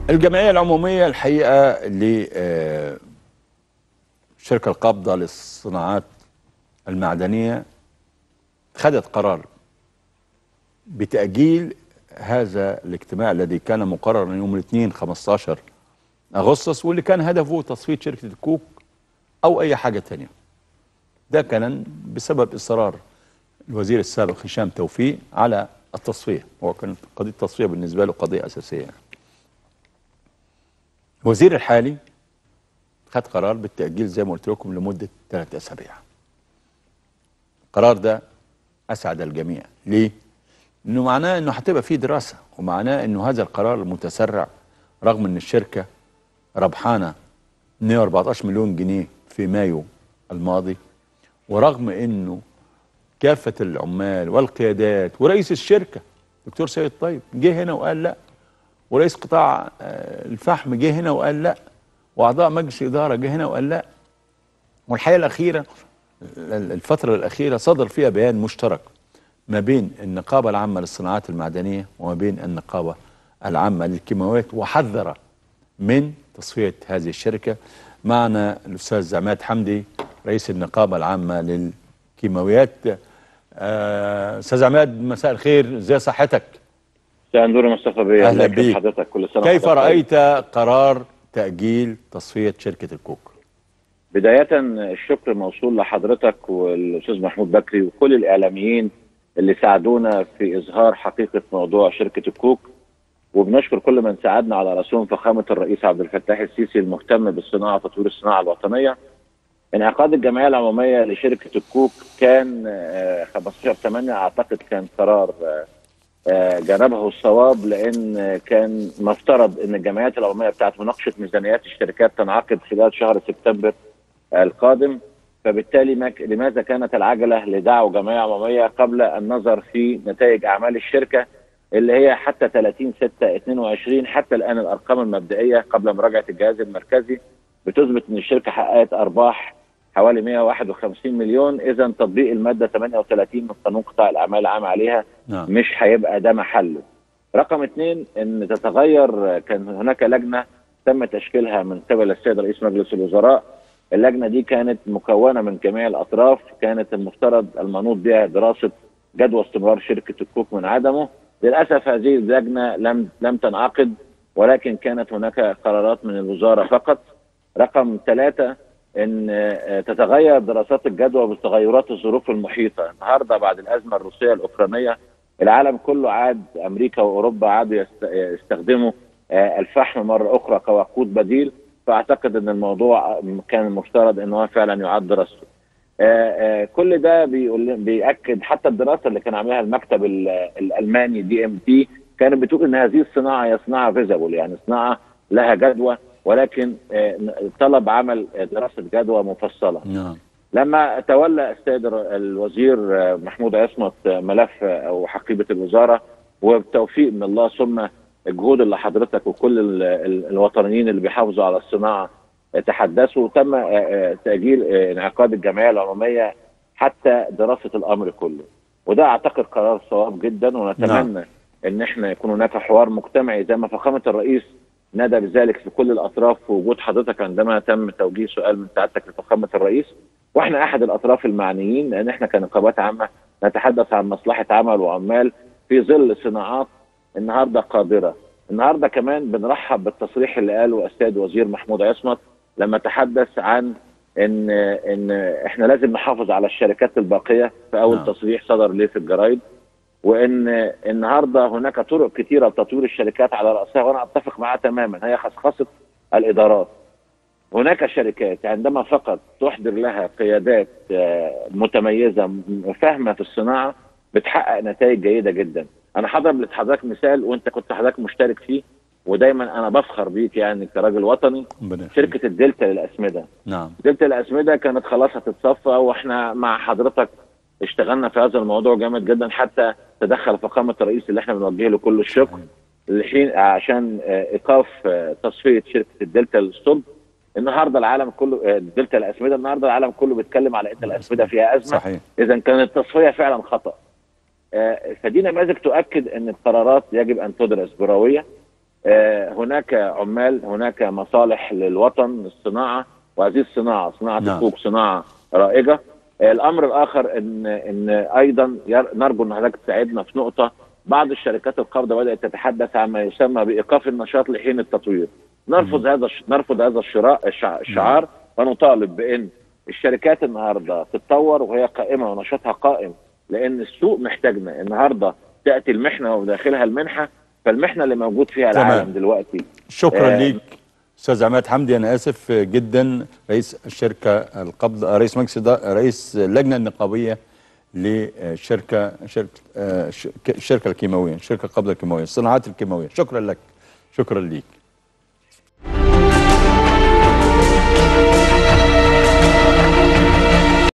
الجمعيه العموميه الحقيقه لشركه القابضه للصناعات المعدنيه خدت قرار بتاجيل هذا الاجتماع الذي كان مقررا يوم الاثنين 15 اغسطس واللي كان هدفه تصفيه شركه الكوك او اي حاجه تانية ده كان بسبب اصرار الوزير السابق هشام توفيق على التصفيه هو كانت قضيه التصفيه بالنسبه له قضيه اساسيه يعني. الوزير الحالي خد قرار بالتاجيل زي ما قلت لكم لمده ثلاث اسابيع القرار ده اسعد الجميع ليه انه معناه انه هتبقى فيه دراسه ومعناه انه هذا القرار المتسرع رغم ان الشركه ربحانه 114 مليون جنيه في مايو الماضي ورغم انه كافه العمال والقيادات ورئيس الشركه دكتور سيد طيب جه هنا وقال لا ورئيس قطاع الفحم جه هنا وقال لا واعضاء مجلس الاداره جه هنا وقال لا والحقيقه الاخيره الفتره الاخيره صدر فيها بيان مشترك ما بين النقابه العامه للصناعات المعدنيه وما بين النقابه العامه للكيماويات وحذر من تصفيه هذه الشركه معنا الاستاذ عماد حمدي رئيس النقابه العامه للكيماويات استاذ آه عماد مساء الخير ازي صحتك مساء النور مصطفى بيه اهلا بيك حضرتك كل سنه كيف رايت قرار تاجيل تصفيه شركه الكوك بدايه الشكر موصول لحضرتك والاستاذ محمود بكري وكل الاعلاميين اللي ساعدونا في اظهار حقيقه موضوع شركه الكوك وبنشكر كل من ساعدنا على راسهم فخامه الرئيس عبد الفتاح السيسي المهتم بالصناعه وتطوير الصناعه الوطنيه انعقاد الجمعيه العموميه لشركه الكوك كان 15 8 اعتقد كان قرار جانبه الصواب لان كان مفترض ان الجمعيات العموميه بتاعت مناقشه ميزانيات الشركات تنعقد خلال شهر سبتمبر القادم فبالتالي لماذا كانت العجله لدعوه جمعيه عموميه قبل النظر في نتائج اعمال الشركه اللي هي حتى 30 6 22 حتى الان الارقام المبدئيه قبل مراجعه الجهاز المركزي بتثبت ان الشركه حققت ارباح حوالي 151 مليون اذا تطبيق الماده 38 من قانون قطاع الاعمال العام عليها نعم. مش هيبقى ده محله. رقم اثنين ان تتغير كان هناك لجنه تم تشكيلها من قبل السيد رئيس مجلس الوزراء اللجنه دي كانت مكونه من جميع الاطراف كانت المفترض المنوط بها دراسه جدوى استمرار شركه الكوك من عدمه للاسف هذه اللجنه لم لم تنعقد ولكن كانت هناك قرارات من الوزاره فقط رقم ثلاثه ان تتغير دراسات الجدوى بتغيرات الظروف المحيطه النهارده بعد الازمه الروسيه الاوكرانيه العالم كله عاد امريكا واوروبا عادوا يستخدموا الفحم مره اخرى كوقود بديل فاعتقد ان الموضوع كان المفترض ان هو فعلا يعاد دراسته كل ده بيقول بياكد حتى الدراسه اللي كان عاملها المكتب الالماني دي ام تي كانت بتقول ان هذه الصناعه هي صناعه فيزبل يعني صناعه لها جدوى ولكن طلب عمل دراسه جدوى مفصله. نعم. لما تولى السيد الوزير محمود عصمت ملف او حقيبه الوزاره وبتوفيق من الله ثم الجهود اللي حضرتك وكل الوطنيين اللي بيحافظوا على الصناعه تحدثوا تم تاجيل انعقاد الجمعيه العموميه حتى دراسه الامر كله. وده اعتقد قرار صواب جدا ونتمنى نعم. ان احنا يكون هناك حوار مجتمعي زي ما فخامه الرئيس نادى بذلك في كل الاطراف في وجود حضرتك عندما تم توجيه سؤال من سعادتك لفخامه الرئيس واحنا احد الاطراف المعنيين لان احنا كنقابات عامه نتحدث عن مصلحه عمل وعمال في ظل صناعات النهارده قادره. النهارده كمان بنرحب بالتصريح اللي قاله السيد وزير محمود عصمت لما تحدث عن ان ان احنا لازم نحافظ على الشركات الباقيه في اول نعم. تصريح صدر ليه في الجرايد وان النهارده هناك طرق كثيره لتطوير الشركات على راسها وانا اتفق معاه تماما هي خصخصه الادارات. هناك شركات عندما فقط تحضر لها قيادات متميزه فاهمه في الصناعه بتحقق نتائج جيده جدا. انا هضرب لحضرتك مثال وانت كنت حضرتك مشترك فيه ودايما انا بفخر بيك يعني كراجل وطني شركه الدلتا للاسمده. نعم. دلتا للاسمده كانت خلاص هتتصفى واحنا مع حضرتك اشتغلنا في هذا الموضوع جامد جدا حتى تدخل فخامه الرئيس اللي احنا بنوجه له كل الشكر الحين عشان ايقاف تصفيه شركه الدلتا للصلب النهارده العالم كله الدلتا الاسمده النهارده العالم كله بيتكلم على ان الاسمده فيها ازمه صحيح. اذا كانت التصفيه فعلا خطا فدي نماذج تؤكد ان القرارات يجب ان تدرس برويه هناك عمال هناك مصالح للوطن الصناعه وهذه الصناعه صناعه نعم. الكوك صناعه رائجه آه، الامر الاخر ان ان ايضا ير- نرجو ان حضرتك تساعدنا في نقطه بعض الشركات القابضه بدات تتحدث عن ما يسمى بايقاف النشاط لحين التطوير نرفض هذا الش- نرفض هذا الشراء الشع- الشعار ونطالب بان الشركات النهارده تتطور وهي قائمه ونشاطها قائم لان السوق محتاجنا النهارده تاتي المحنه وداخلها المنحه فالمحنه اللي موجود فيها تمام. العالم دلوقتي شكرا آه، ليك استاذ عماد حمدي انا اسف جدا رئيس الشركه القبض رئيس مجلس إدارة- رئيس اللجنه النقابيه للشركه شركه آه، ش- الشركه الكيماويه شركه القبضه الكيماويه الصناعات الكيماويه شكرا لك شكرا ليك